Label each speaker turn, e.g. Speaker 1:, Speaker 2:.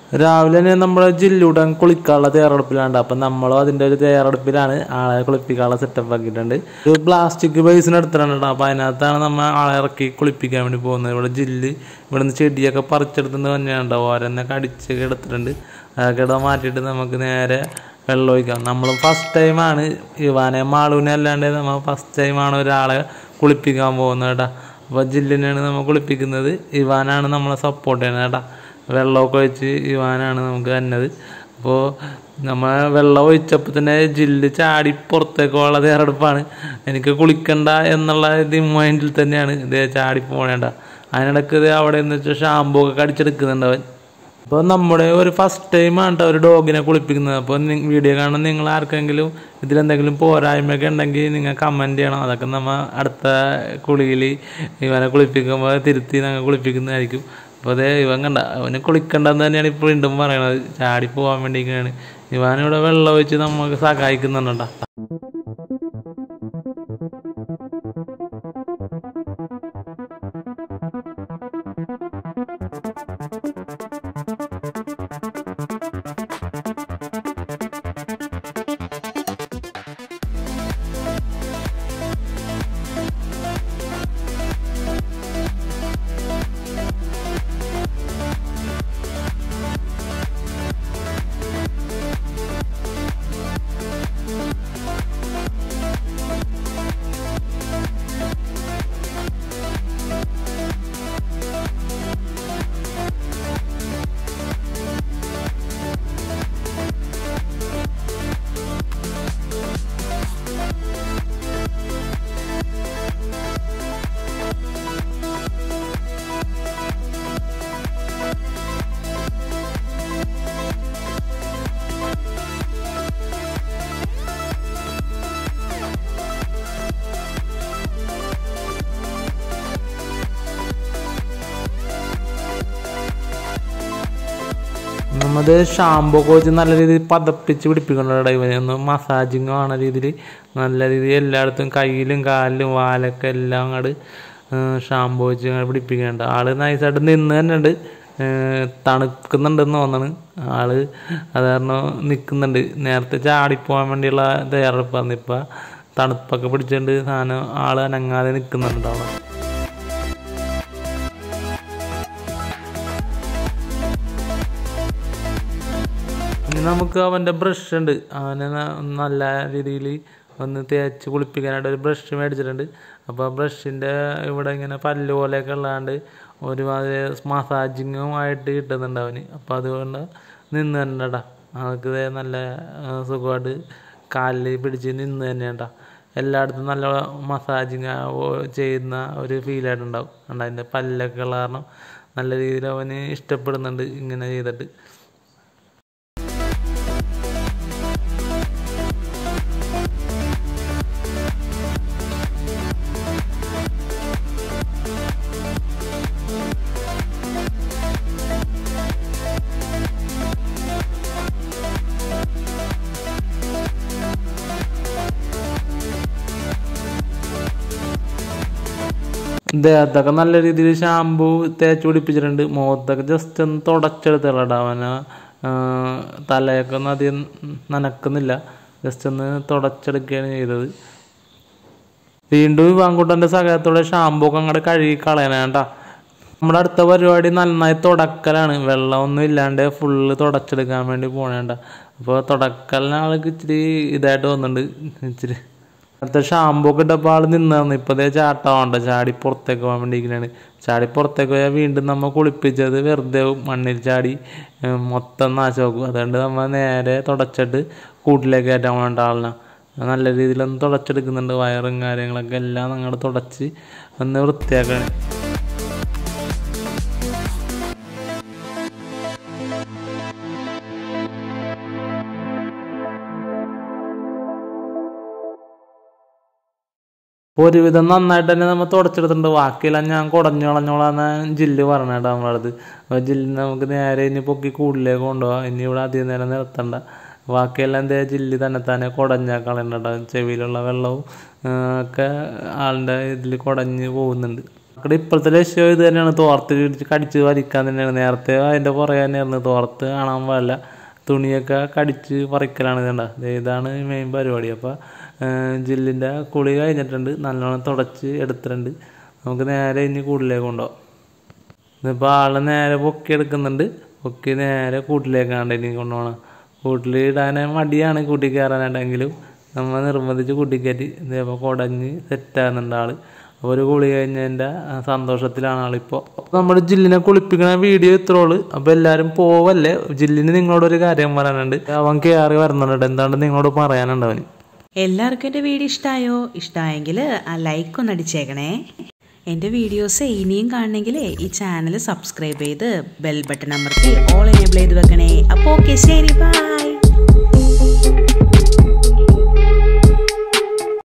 Speaker 1: രാവിലെ തന്നെ നമ്മുടെ ജില്ലൂടൻ കുളിക്കാനുള്ള തയ്യാറെടുപ്പിലാണ് അപ്പം നമ്മളും അതിൻ്റെ ഒരു തയ്യാറെടുപ്പിലാണ് ആളെ കുളിപ്പിക്കാനുള്ള സെറ്റപ്പ് ആക്കിയിട്ടുണ്ട് ഒരു പ്ലാസ്റ്റിക് ബേസിന് എടുത്തിട്ടുണ്ട് കേട്ടോ അപ്പം അതിനകത്താണ് നമ്മൾ ആളെ ഇറക്കി കുളിപ്പിക്കാൻ വേണ്ടി പോകുന്നത് ഇവിടെ ജില്ല് ഇവിടെ നിന്ന് ചെടിയൊക്കെ പറിച്ചെടുത്തുകൊണ്ട് തന്നെയാണ് ഓരോന്നൊക്കെ അടിച്ച് എടുത്തിട്ടുണ്ട് അതൊക്കെ ഇവിടെ മാറ്റിയിട്ട് നമുക്ക് നേരെ വെള്ളം ഒഴിക്കാം നമ്മൾ ഫസ്റ്റ് ടൈമാണ് ഇവാനെ മാളൂനെ അല്ലാണ്ട് നമ്മൾ ഫസ്റ്റ് ടൈമാണ് ഒരാളെ കുളിപ്പിക്കാൻ പോകുന്നത് കേട്ടോ അപ്പോൾ ജില്ലിനെയാണ് നമ്മൾ കുളിപ്പിക്കുന്നത് ഇവാനാണ് നമ്മളെ സപ്പോർട്ട് ചെയ്യുന്നത് കേട്ടോ വെള്ളമൊക്കെ ഒഴിച്ച് ഇവാനാണ് നമുക്ക് തന്നത് അപ്പോൾ നമ്മൾ വെള്ളം ഒഴിച്ചപ്പോൾ തന്നെ ജില്ല് ചാടി പുറത്തേക്ക് ഉള്ള തയ്യാറെടുപ്പാണ് എനിക്ക് കുളിക്കണ്ട എന്നുള്ള ഇത് മൈൻഡിൽ തന്നെയാണ് ഇതേ ചാടി പോകേണ്ട അതിനിടയ്ക്ക് ഇത് അവിടെ നിന്ന് വെച്ചാൽ ഷാമ്പൂ ഒക്കെ കടിച്ചെടുക്കുന്നുണ്ട് അവൻ അപ്പോൾ നമ്മുടെ ഒരു ഫസ്റ്റ് ടൈമാണ് കേട്ടോ ഒരു ഡോഗിനെ കുളിപ്പിക്കുന്നത് അപ്പോൾ വീഡിയോ കാണുന്ന നിങ്ങൾ ആർക്കെങ്കിലും ഇതിലെന്തെങ്കിലും പോരായ്മയൊക്കെ ഉണ്ടെങ്കിൽ നിങ്ങൾ കമൻറ്റ് ചെയ്യണം അതൊക്കെ നമ്മൾ അടുത്ത കുളിയിൽ ഇവനെ കുളിപ്പിക്കുമ്പോൾ തിരുത്തി ഞങ്ങൾ കുളിപ്പിക്കുന്നതായിരിക്കും അപ്പോൾ അതേ ഇവൻ കണ്ട അവന് കുളിക്കണ്ടെന്ന് തന്നെയാണ് ഇപ്പോൾ വീണ്ടും പറയണത് ചാടി പോകാൻ വേണ്ടിയിരിക്കുകയാണ് ഇവനിവിടെ വെള്ളം ഒഴിച്ച് നമുക്ക് സഹായിക്കുന്നുണ്ടോ നമ്മത് ഷാമ്പൂ ഒക്കെ വെച്ച് നല്ല രീതിയിൽ പതപ്പിച്ച് പിടിപ്പിക്കണ്ട ഇവനെ ഒന്ന് മസാജിങ് ആണ രീതിയിൽ നല്ല രീതിയിൽ എല്ലായിടത്തും കയ്യിലും കാലിലും വാലൊക്കെ എല്ലാം അങ്ങോട്ട് ഷാമ്പൂ വെച്ച് അങ്ങോട്ട് പിടിപ്പിക്കുന്നുണ്ട് ആള് നൈസായിട്ട് നിന്ന് തന്നെ ഉണ്ട് തണുക്കുന്നുണ്ടെന്ന് തോന്നണ് ആള് അത് കാരണം നിൽക്കുന്നുണ്ട് നേരത്തെ ചാടിപ്പോകാൻ വേണ്ടിയുള്ള തയ്യാറെടുപ്പായിരുന്നു ഇപ്പം തണുപ്പൊക്കെ പിടിച്ചിട്ടുണ്ട് സാധനം ആള് അനങ്ങാതെ നിൽക്കുന്നുണ്ട് അവിടെ ഇനി നമുക്ക് അവൻ്റെ ബ്രഷ് ഉണ്ട് അവനെ ന- നല്ല രീതിയിൽ ഒന്ന് തേച്ച് കുളിപ്പിക്കാനായിട്ട് ഒരു ബ്രഷ് മേടിച്ചിട്ടുണ്ട് അപ്പോൾ ആ ബ്രഷിൻ്റെ ഇവിടെ ഇങ്ങനെ പല്ല് പോലെയൊക്കെ ഉള്ളതാണ്ട് ഒരുമാതിരി മസാജിങ്ങും ആയിട്ട് കിട്ടുന്നുണ്ട് അവന് അപ്പോൾ അതുകൊണ്ട് നിന്ന് തന്നെടാ അതൊക്കെ ദേ നല്ല ആ, സുഖമായിട്ട് കാലിൽ പിടിച്ച് നിന്ന് തന്നെയാണ്ടാ എല്ലായിടത്തും നല്ല മസാജിങ് ചെയ്യുന്ന ഒരു ഫീലായിട്ടുണ്ടാവും കണ്ട അതിൻ്റെ പല്ലൊക്കെ ഉള്ള കാരണം നല്ല രീതിയിൽ അവന് ഇഷ്ടപ്പെടുന്നുണ്ട് ഇങ്ങനെ ചെയ്തിട്ട് ദേഹത്തൊക്കെ നല്ല രീതിയിൽ ഷാമ്പു തേച്ച് പിടിപ്പിച്ചിട്ടുണ്ട് മുഖത്തൊക്കെ ജസ്റ്റ് ഒന്ന് തുടച്ചെടുത്തില്ലടാ അവന് ആ, തലയൊക്കെ ഒന്നും അധികം നനക്കുന്നില്ല ജസ്റ്റ് ഒന്ന് തുടച്ചെടുക്കുകയാണ് ചെയ്തത് വീണ്ടും വാങ്കൂട്ടൻ്റെ സഹായത്തോടെ ഷാമ്പു ഒക്കെ അങ്ങോട്ട് കഴുകി കളയണേട്ടാ നമ്മുടെ അടുത്ത പരിപാടി നന്നായി തുടക്കലാണ് വെള്ളമൊന്നും ഇല്ലാണ്ട് ഫുള്ള് തുടച്ചെടുക്കാൻ വേണ്ടി പോണേണ്ട അപ്പോൾ തുടക്കലിന് ആൾക്ക് ഇച്ചിരി ഇതായിട്ട് തോന്നുന്നുണ്ട് ഇച്ചിരി അടുത്ത ഷാമ്പൂ ഒക്കെ ഇട്ടപ്പോൾ ആൾ നിന്നായിരുന്നു ഇപ്പോൾ അതേ ചാട്ടമുണ്ട് ചാടി പുറത്തേക്ക് പോകാൻ വേണ്ടിയിരിക്കുന്നതാണ് ചാടി പുറത്തേക്ക് പോയാൽ വീണ്ടും നമ്മൾ കുളിപ്പിച്ചത് വെറുതെ മണ്ണിൽ ചാടി ഏർ മൊത്തം നാശമാക്കും അതുകൊണ്ട് നമ്മൾ നേരെ തുടച്ചിട്ട് കൂട്ടിലേക്ക് കയറ്റാൻ വേണ്ട ആളിനെ നല്ല രീതിയിലൊന്ന് തുടച്ചെടുക്കുന്നുണ്ട് വയറും കാര്യങ്ങളൊക്കെ എല്ലാം അങ്ങോട്ട് തുടച്ച് ഒന്ന് വൃത്തിയാക്കണം ഒരുവിധം നന്നായിട്ട് തന്നെ നമ്മൾ തുടച്ചെടുത്തിട്ടുണ്ട് ബാക്കിയെല്ലാം ഞാൻ കുടഞ്ഞു കളഞ്ഞോളാന്ന് ജില്ല് പറഞ്ഞേട്ടാ നമ്മളെ അടുത്ത് അപ്പോൾ ജില്ല് നമുക്ക് നേരെ ഇനി പൊക്കി കൂടിലേക്ക് കൊണ്ടുപോകാം ഇനി ഇവിടെ അധികം നേരം നിർത്തണ്ട ബാക്കിയെല്ലാം എന്തേ ജില്ല് തന്നെ തന്നെ കുടഞ്ഞ കളയണ്ട ചെവിയിലുള്ള വെള്ളവും ആ, ഒക്കെ ആളുടെ ഇതിൽ കുടഞ്ഞ് പോകുന്നുണ്ട് ഇവിടെ ഇപ്പോഴത്തെ ലക്ഷ്യം ഇത് തന്നെയാണ് തോർത്ത് പിടിച്ച് കടിച്ച് വലിക്കാൻ തന്നെയാണ് നേരത്തെ അതിൻ്റെ പുറകെ തന്നെയായിരുന്നു തോർത്ത് കാണാൻ പാടില്ല തുണിയൊക്കെ കടിച്ച് പറിക്കലാണ് ഇതേണ്ട ഇതാണ് മെയിൻ പരിപാടി അപ്പോൾ ജില്ലിൻ്റെ കുളി കഴിഞ്ഞിട്ടുണ്ട് നല്ലോണം തുടച്ച് എടുത്തിട്ടുണ്ട് നമുക്ക് നേരെ ഇനി കൂട്ടിലേക്ക് കൊണ്ടുപോകാം ഇതിപ്പോൾ ആള് നേരെ പൊക്കി എടുക്കുന്നുണ്ട് പൊക്കി നേരെ കൂട്ടിലേക്കാണ്ട് ഇനി കൊണ്ടുപോകണം കൂട്ടിൽ ഇടാൻ മടിയാണ് കൂട്ടി കയറാനായിട്ടെങ്കിലും നമ്മൾ നിർബന്ധിച്ച് കൂട്ടിക്കയറ്റി ഇതേപോലെ കുടഞ്ഞ് സെറ്റാകുന്നുണ്ട് ആള് അപ്പോൾ ഒരു കുളി കഴിഞ്ഞതിൻ്റെ സന്തോഷത്തിലാണ് ആളിപ്പോൾ നമ്മുടെ ജില്ലിനെ കുളിപ്പിക്കുന്ന വീഡിയോ ഇത്രോള് അപ്പോൾ എല്ലാവരും പോവല്ലേ ജില്ലിന് നിങ്ങളോടൊരു കാര്യം പറയാനുണ്ട് അവൻ കയറി വരുന്നുണ്ട് എന്താണ് നിങ്ങളോട് പറയാനുണ്ട് അവന്
Speaker 2: എല്ലാവർക്കും എൻ്റെ വീഡിയോ ഇഷ്ടമായോ ഇഷ്ടമായെങ്കിൽ ആ ലൈക്ക് ഒന്ന് അടിച്ചേക്കണേ എൻ്റെ വീഡിയോസ് ഇനിയും കാണണമെങ്കിൽ ഈ ചാനൽ സബ്സ്ക്രൈബ് ചെയ്ത് ബെൽ ബട്ടൺ അമർത്തി ഓൾ എനേബിൾ ചെയ്ത് വെക്കണേ അപ്പോൾ ഓക്കെ ശരി ബൈ